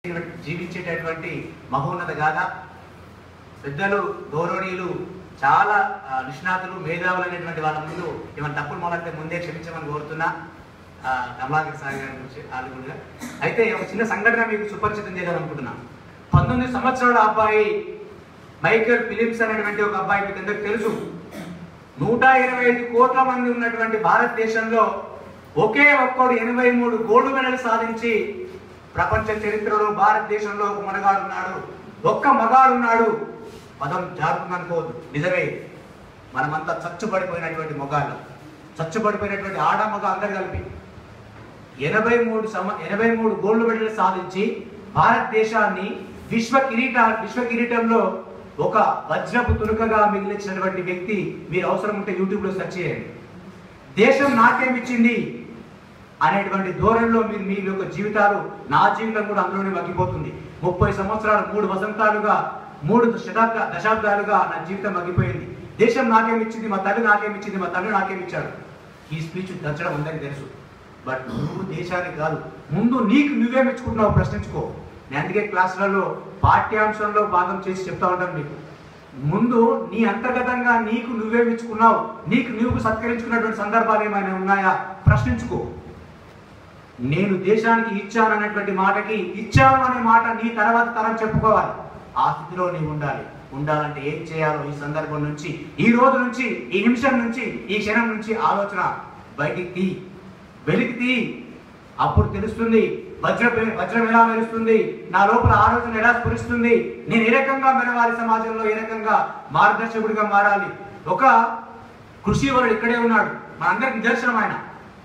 జీవించేటటువంటి మహోన్నత గాథ పెద్దలు గౌరవనీయులు చాలా ఆ, నిష్ణాతులు మేధావులు అనేటువంటి వాళ్ళ ముందు ఏమైనా తప్పులు మొదలైతే ముందే క్షమించమని కోరుతున్నా ఆ, కమలాకర్ సాయి గారి గురించి వాళ్ళు కూడా అయితే ఒక చిన్న సంఘటన మీకు సుపరిచితం చేయాలనుకుంటున్నాను పంతొమ్మిది సంవత్సరాల అబ్బాయి మైకేల్ ఫిలిప్స్ అనేటువంటి ఒక అబ్బాయి మీకు అందరికి తెలుసు నూట ఇరవై ఐదు కోట్ల మంది ఉన్నటువంటి భారతదేశంలో ఒకే ఒక్కడు ఎనభై మూడు గోల్డ్ మెడల్ సాధించి ప్రపంచ చరిత్రలో భారతదేశంలో ఒక మగగాడు ఉన్నాడు ఒక్క మగాడు ఉన్నాడు పదం జారుతుందనుకోవద్దు నిజమే మనమంతా చచ్చుబడిపోయినటువంటి మొగాళ్ళు చచ్చుబడిపోయినటువంటి ఆడ మగ అందరు కలిపి ఎనభై మూడు సమ ఎనభై మూడు గోల్డ్ మెడల్ సాధించి భారతదేశాన్ని విశ్వ కిరీట విశ్వ కిరీటంలో ఒక వజ్రపు తునుకగా మిగిలించినటువంటి వ్యక్తి మీరు అవసరం ఉంటే యూట్యూబ్లో సెర్చ్ చేయండి దేశం నాకేం ఇచ్చింది అనేటువంటి ధోరణిలో మీరు మీ యొక్క జీవితాలు నా జీవితం కూడా అందులోనే మగ్గిపోతుంది ముప్పై సంవత్సరాలు మూడు వసంతాలుగా మూడు శతాబ్ద దశాబ్దాలుగా నా జీవితం మగ్గిపోయింది దేశం నాకేం ఇచ్చింది మా తల్లి నాకేం ఇచ్చింది మా తండ్రి నాకేం ఇచ్చాడు ఈ స్పీచ్ దంచడం అందరికీ తెలుసు బట్ నువ్వు దేశానికి కాదు ముందు నీకు నువ్వే మెచ్చుకుంటున్నావు ప్రశ్నించుకో నేను అందుకే క్లాసులలో పాఠ్యాంశంలో భాగం చేసి చెప్తా ఉంటాను మీకు ముందు నీ అంతర్గతంగా నీకు నువ్వే మెచ్చుకున్నావు నీకు నువ్వు సత్కరించుకున్నటువంటి సందర్భాలు ఏమైనా ఉన్నాయా ప్రశ్నించుకో నేను దేశానికి ఇచ్చాను అన్నటువంటి మాటకి ఇచ్చాను అనే మాట నీ తర్వాత తరం చెప్పుకోవాలి ఆ స్థితిలో నీవు ఉండాలి ఉండాలంటే ఏం చేయాలో ఈ సందర్భం నుంచి ఈ రోజు నుంచి ఈ నిమిషం నుంచి ఈ క్షణం నుంచి ఆలోచన బయటికి తీ వెలికి తీ అప్పుడు తెలుస్తుంది వజ్ర వజ్రం ఎలా మెరుస్తుంది నా లోపల ఆలోచన ఎలా స్ఫురిస్తుంది నేను ఏ రకంగా మెరవాలి సమాజంలో ఏ రకంగా మార్గదర్శకుడిగా మారాలి ఒక కృషి వరుడు ఇక్కడే ఉన్నాడు మనందరికి నిదర్శనం ఆయన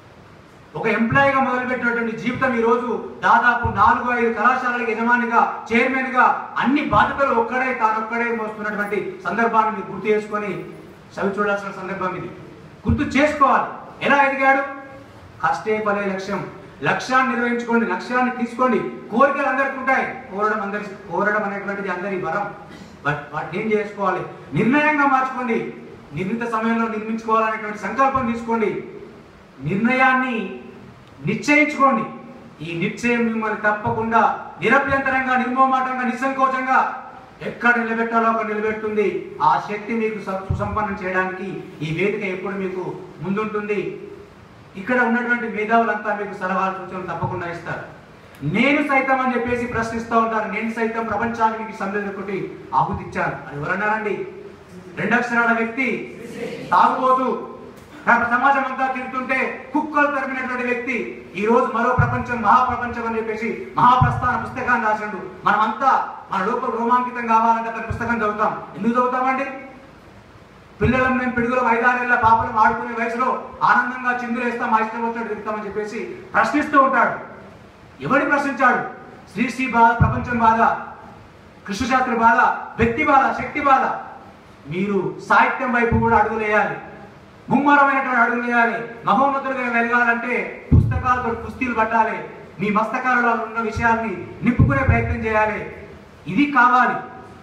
ఒక ఎంప్లాయీగా మొదలుపెట్టినటువంటి జీవితం ఈ రోజు దాదాపు నాలుగు ఐదు కళాశాలలకు యజమానిగా చైర్మన్ గా అన్ని బాధ్యతలు ఒక్కడే తానొక్కడే మోస్తున్నటువంటి సందర్భాన్ని మీరు గుర్తు చేసుకొని చవి చూడాల్సిన సందర్భం ఇది గుర్తు చేసుకోవాలి ఎలా ఎదిగాడు కష్టే పడే లక్ష్యం లక్ష్యాన్ని నిర్వహించుకోండి లక్ష్యాన్ని తీసుకోండి కోరికలు అందరికీ ఉంటాయి కోరడం అందరి కోరడం అనేటువంటిది అందరి వరం బట్ వాటిని ఏం చేసుకోవాలి నిర్ణయంగా మార్చుకోండి నిర్ణీత సమయంలో నిర్మించుకోవాలనేటువంటి సంకల్పం తీసుకోండి నిర్ణయాన్ని నిశ్చయించుకోండి ఈ నిశ్చయం మిమ్మల్ని తప్పకుండా నిరభ్యంతరంగా నిర్మోమాటంగా నిస్సంకోచంగా ఎక్కడ నిలబెట్టాలో అక్కడ నిలబెడుతుంది ఆ శక్తి మీకు సు- సుసంపన్నం చేయడానికి ఈ వేదిక ఎప్పుడు మీకు ముందుంటుంది ఇక్కడ ఉన్నటువంటి మేధావులంతా మీకు సలహాలు సూచనలు తప్పకుండా ఇస్తారు నేను సైతం అని చెప్పేసి ప్రశ్నిస్తూ ఉంటారు నేను సైతం ప్రపంచానికి మీకు సందేశం ఒకటి ఆహుతి ఇచ్చాను అని ఎవరన్నారండి రెండక్షరాల వ్యక్తి తాగుబోతూ రేపు సమాజం అంతా తిరుగుతుంటే కుక్కలు తరిమినటువంటి వ్యక్తి ఈ రోజు మరో ప్రపంచం మహాప్రపంచం అని చెప్పేసి మహాప్రస్థాన పుస్తకాన్ని రాసిండు మనమంతా మన లోపల రోమాంకితం కావాలంటే అతని పుస్తకం చదువుతాం ఎందుకు చదువుతామండి పిల్లలం మేము పిడుగులం ఐదారేళ్ల పాపలం ఆడుకునే వయసులో ఆనందంగా చిందులు వేస్తాం మా ఇష్టం వచ్చినట్టు తిరుగుతామని చెప్పేసి ప్రశ్నిస్తూ ఉంటాడు ఎవరిని ప్రశ్నించాడు శ్రీశ్రీ బాధ ప్రపంచం బాధ కృష్ణశాస్త్రి బాధ వ్యక్తి బాధ శక్తి బాధ మీరు సాహిత్యం వైపు కూడా అడుగులేయాలి ముమ్మరమైనటువంటి అడుగులేయాలి మహోన్నతులుగా వెలగాలంటే పుస్తకాలతో కుస్తీలు పట్టాలి మీ మస్తకాలలో ఉన్న విషయాల్ని నింపుకునే ప్రయత్నం చేయాలి ఇది కావాలి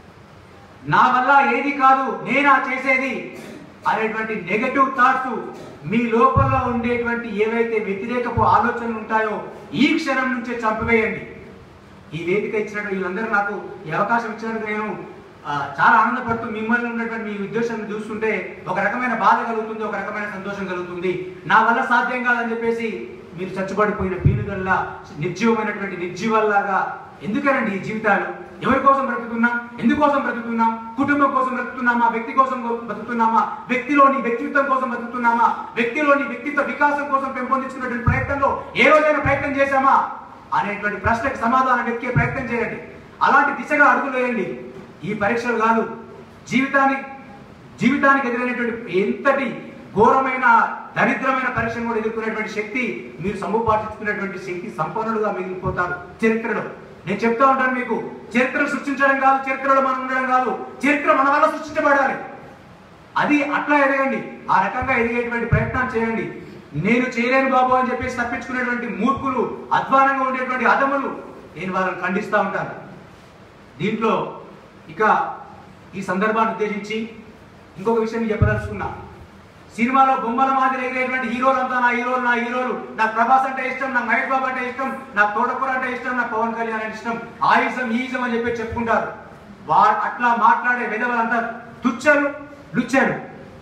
నా వల్ల ఏది కాదు నేనా చేసేది అనేటువంటి నెగటివ్ థాట్స్ మీ లోపల ఉండేటువంటి ఏవైతే వ్యతిరేకపు ఆలోచనలు ఉంటాయో ఈ క్షణం నుంచే చంపివేయండి ఈ వేదిక ఇచ్చినట్టు వీళ్ళందరూ నాకు ఈ అవకాశం ఇచ్చినందుకు నేను ఆ, చాలా ఆనందపడుతూ మిమ్మల్ని ఉన్నటువంటి మీ ఉద్దేశాన్ని చూస్తుంటే ఒక రకమైన బాధ కలుగుతుంది ఒక రకమైన సంతోషం కలుగుతుంది నా వల్ల సాధ్యం కాదని చెప్పేసి మీరు చచ్చుబడిపోయిన పీనుగల్లా నిర్జీవమైనటువంటి నిర్జీవల్లాగా ఎందుకనండి ఈ జీవితాలు ఎవరి కోసం బ్రతుకుతున్నాం ఎందుకోసం బ్రతుకుతున్నాం కుటుంబం కోసం బ్రతుకుతున్నామా వ్యక్తి కోసం బ్రతుకుతున్నామా వ్యక్తిలోని వ్యక్తిత్వం కోసం బ్రతుకుతున్నామా వ్యక్తిలోని వ్యక్తిత్వ వికాసం కోసం పెంపొందించుకున్నటువంటి ప్రయత్నంలో ఏ రోజైనా ప్రయత్నం చేశామా అనేటువంటి ప్రశ్నకు సమాధానం వెతికే ప్రయత్నం చేయండి అలాంటి దిశగా అడుగులు వేయండి ఈ పరీక్షలు కాదు జీవితానికి జీవితానికి ఎదురైనటువంటి ఎంతటి ఘోరమైన దరిద్రమైన పరీక్షను కూడా ఎదుర్కొనేటువంటి శక్తి మీరు సముపార్జించుకునేటువంటి శక్తి సంపన్నులుగా మిగిలిపోతారు చరిత్రలో నేను చెప్తా ఉంటాను మీకు చరిత్ర సృష్టించడం కాదు చరిత్రలో మనం ఉండడం కాదు చరిత్ర మన వల్ల సృష్టించబడాలి అది అట్లా ఎదగండి ఆ రకంగా ఎదిగేటువంటి ప్రయత్నం చేయండి నేను చేయలేను బాబు అని చెప్పేసి తప్పించుకునేటువంటి మూర్ఖులు అధ్వానంగా ఉండేటువంటి అదములు నేను వాళ్ళని ఖండిస్తూ ఉంటాను దీంట్లో ఇక ఈ సందర్భాన్ని ఉద్దేశించి ఇంకొక విషయం మీకు చెప్పదలుచుకున్నా సినిమాలో బొమ్మల మాదిరి ఎగిరేటువంటి హీరోలు అంతా నా హీరోలు నా హీరోలు నాకు ప్రభాస్ అంటే ఇష్టం నాకు మహేష్ బాబు అంటే ఇష్టం నాకు తోటకూర అంటే ఇష్టం నాకు పవన్ కళ్యాణ్ అంటే ఇష్టం ఆయుసం ఈజం అని చెప్పి చెప్పుకుంటారు వా అట్లా మాట్లాడే విధవలంతా తుచ్చరు లుచ్చారు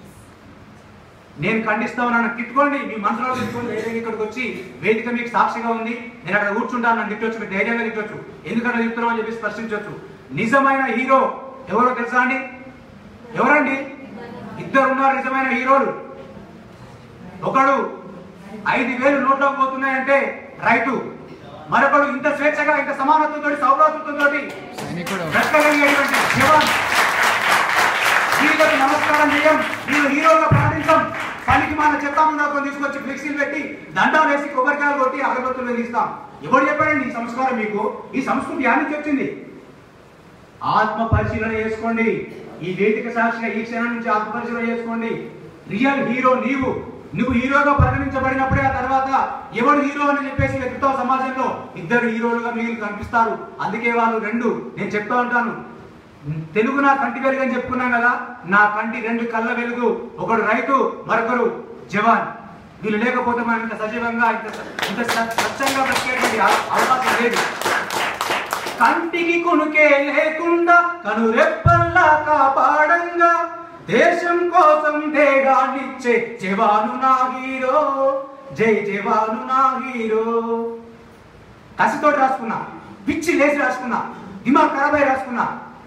నేను ఖండిస్తా ఉన్నాను తిట్టుకోండి మీ మనసులో తిట్టుకోండి వేదిక ఇక్కడికి వచ్చి వేదిక మీకు సాక్షిగా ఉంది నేను అక్కడ కూర్చుంటాను నన్ను తిట్టొచ్చు మీరు ధైర్యంగా తిట్టొచ్చు ఎందుకంటే చెప్తున్నాం అని చెప్పి స్పష్టించవచ్చు నిజమైన హీరో ఎవరో తెలుసా అండి ఎవరండి ఇద్దరు ఉన్నారు నిజమైన హీరోలు ఒకడు ఐదు వేలు నోట్లోకి పోతున్నాయంటే రైతు మరొకడు ఇంత స్వేచ్ఛగా ఇంత సమానత్వంతో సౌభాతృత్వంతో బ్రతకగలిగేటువంటి జవాన్ వీళ్ళకి నమస్కారం చేయం వీళ్ళు హీరోగా ప్రకటించాం పనికి మన చెత్తామందాకొని తీసుకొచ్చి ఫ్లెక్సీలు పెట్టి దండాలు వేసి కొబ్బరికాయలు కొట్టి అగరబత్తులు వెలిగిస్తాం ఎవరు చెప్పాడండి ఈ సంస్కారం మీకు ఈ సంస్కృతి యాడ్ నుంచి వచ్చింది ఆత్మ పరిశీలన చేసుకోండి ఈ వేదిక సాక్షిగా ఈ క్షణం నుంచి ఆత్మ పరిశీలన చేసుకోండి రియల్ హీరో నీవు నువ్వు హీరోగా పరిగణించబడినప్పుడే ఆ తర్వాత ఎవడు హీరో అని చెప్పేసి వెతుకుతావు సమాజంలో ఇద్దరు హీరోలుగా మీరు కనిపిస్తారు అందుకే వాళ్ళు రెండు నేను చెప్తా ఉంటాను తెలుగు నా కంటి వెలుగు అని చెప్పుకున్నాం కదా నా కంటి రెండు కళ్ళ వెలుగు ఒకడు రైతు మరొకరు జవాన్ వీళ్ళు లేకపోతే మనం ఇంత సజీవంగా ఇంత ఇంత స్వ- స్వచ్ఛంగా బ్రతికేటువంటి అవ- అవకాశం లేదు కంటికి కునుకే లేకుండా కనురెప్పల్లా కాపాడంగా దేశం కోసం దేగాన్నిచ్చే జవాను నా హీరో జై జవాను నా హీరో కసితోటి రాసుకున్నా పిచ్చి లేచి రాసుకున్నా దిమాగ్ ఖరాబ్ అయి రాసుకున్నా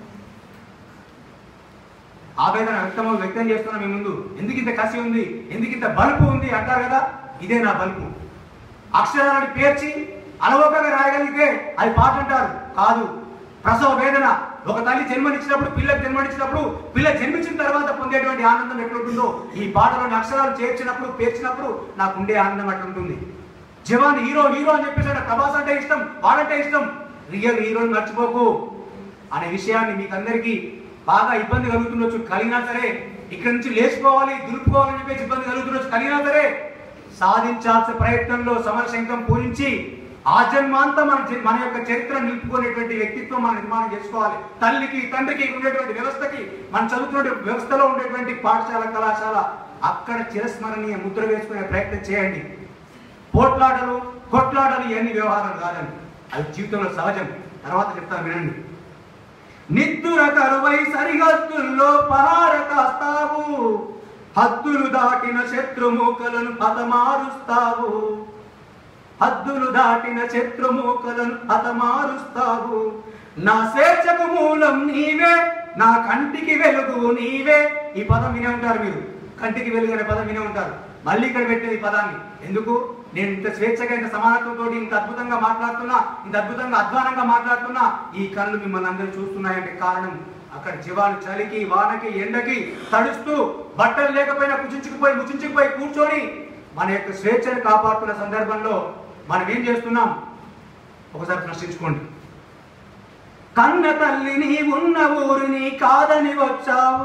ఆవేదన వ్యక్తం వ్యక్తం చేస్తున్నా మీ ముందు ఎందుకు ఇంత కసి ఉంది ఎందుకు ఇంత బలుపు ఉంది అంటారు కదా ఇదే నా బలుపు అక్షరాలను పేర్చి అలవోకగా రాయగలిగితే అది పాట అంటారు కాదు ప్రసవ వేదన ఒక తల్లి జన్మనిచ్చినప్పుడు పిల్లకి జన్మనిచ్చినప్పుడు పిల్ల జన్మించిన తర్వాత పొందేటువంటి ఆనందం ఎట్లుంటుందో ఈ పాటలోని అక్షరాలు చేర్చినప్పుడు పేర్చినప్పుడు నాకు ఉండే ఆనందం అట్లుంటుంది జవాన్ హీరో హీరో అని చెప్పేసి అంటే ప్రభాస్ అంటే ఇష్టం వాడంటే ఇష్టం రియల్ హీరోని మర్చిపోకు అనే విషయాన్ని మీకు అందరికీ బాగా ఇబ్బంది కలుగుతుండొచ్చు కలిగినా సరే ఇక్కడి నుంచి లేచిపోవాలి దులుపుకోవాలని చెప్పేసి ఇబ్బంది కలుగుతుండొచ్చు కలిగినా సరే సాధించాల్సిన ప్రయత్నంలో సమరశంకం పూరించి ఆ జన్మాంతం మన జ- మన యొక్క చరిత్ర నిలుపుకునేటువంటి వ్యక్తిత్వం మనం నిర్మాణం చేసుకోవాలి తల్లికి తండ్రికి ఉండేటువంటి వ్యవస్థకి మనం చదువుతున్న వ్యవస్థలో ఉండేటువంటి పాఠశాల కళాశాల అక్కడ చిరస్మరణీయ ముద్ర వేసుకునే ప్రయత్నం చేయండి పోట్లాటలు కొట్లాటలు ఇవన్నీ వ్యవహారాలు కాదండి అది జీవితంలో సహజం తర్వాత చెప్తాను వినండి నిద్దుర కరువై సరిహద్దుల్లో పరార కాస్తావు హద్దులు దాటిన శత్రుమూకలను హతమారుస్తావు హద్దులు దాటిన శత్రుమూకలను హతమారుస్తావు నా స్వేచ్ఛకు మూలం నీవే నా కంటికి వెలుగు నీవే ఈ పదం వినే ఉంటారు మీరు కంటికి వెలుగు అనే పదం వినే ఉంటారు మళ్ళీ ఇక్కడ పెట్టేది ఈ పదాన్ని ఎందుకు నేను ఇంత స్వేచ్ఛగా ఇంత సమానత్వంతో ఇంత అద్భుతంగా మాట్లాడుతున్నా ఇంత అద్భుతంగా అధ్వానంగా మాట్లాడుతున్నా ఈ కళ్ళు మిమ్మల్ని అందరూ చూస్తున్నాయంటే కారణం అక్కడ జీవాలు చలికి వానకి ఎండకి తడుస్తూ బట్టలు లేకపోయినా కుచించుకుపోయి ముచించుకుపోయి కూర్చొని మన యొక్క స్వేచ్ఛను కాపాడుతున్న సందర్భంలో మనం ఏం చేస్తున్నాం ఒకసారి ప్రశ్నించుకోండి కన్న తల్లిని ఉన్న ఊరిని కాదని వచ్చావు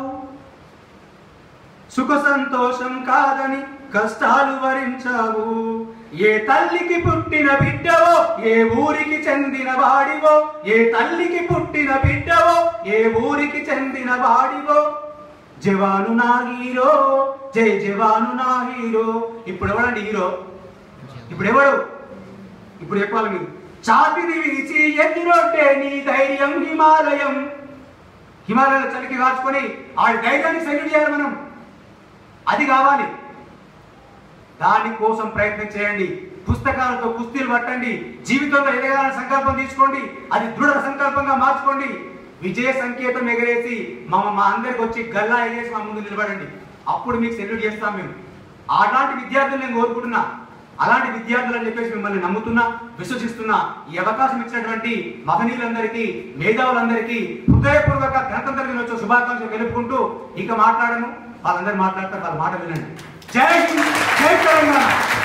సుఖ సంతోషం కాదని కష్టాలు వరించావు ఏ తల్లికి పుట్టిన బిడ్డవో ఏ ఊరికి చెందిన వాడివో ఏ తల్లికి పుట్టిన బిడ్డవో ఏ ఊరికి చెందిన వాడివో జవాను నా హీరో జై జవాను నా హీరో ఇప్పుడు ఎవడండి హీరో ఇప్పుడు ఎవడు ఇప్పుడు చెప్పాలి మీరు చాతిని విరిచి ఎదురొట్టే నీ ధైర్యం హిమాలయం హిమాలయాల చలికి కాచుకొని ఆ ధైర్యాన్ని సెల్యూట్ చేయాలి మనం అది కావాలి దానికోసం ప్రయత్నం చేయండి పుస్తకాలతో కుస్తీలు పట్టండి జీవితంలో ఎదగాలని సంకల్పం తీసుకోండి అది దృఢ సంకల్పంగా మార్చుకోండి విజయ సంకేతం ఎగరేసి మా మా అందరికి వచ్చి గల్లా ఎగరేసి మా ముందు నిలబడండి అప్పుడు మీకు సెల్యూట్ చేస్తాం మేము అలాంటి విద్యార్థులు నేను కోరుకుంటున్నా అలాంటి విద్యార్థులు అని చెప్పేసి మిమ్మల్ని నమ్ముతున్నా విశ్వసిస్తున్నా ఈ అవకాశం ఇచ్చినటువంటి మహనీయులందరికీ మేధావులందరికీ హృదయపూర్వక గణతంత్ర దినోత్సవ శుభాకాంక్షలు తెలుపుకుంటూ ఇక మాట్లాడను వాళ్ళందరూ మాట్లాడతారు వాళ్ళ మాట వినండి జై హింద్ జై తెలంగాణ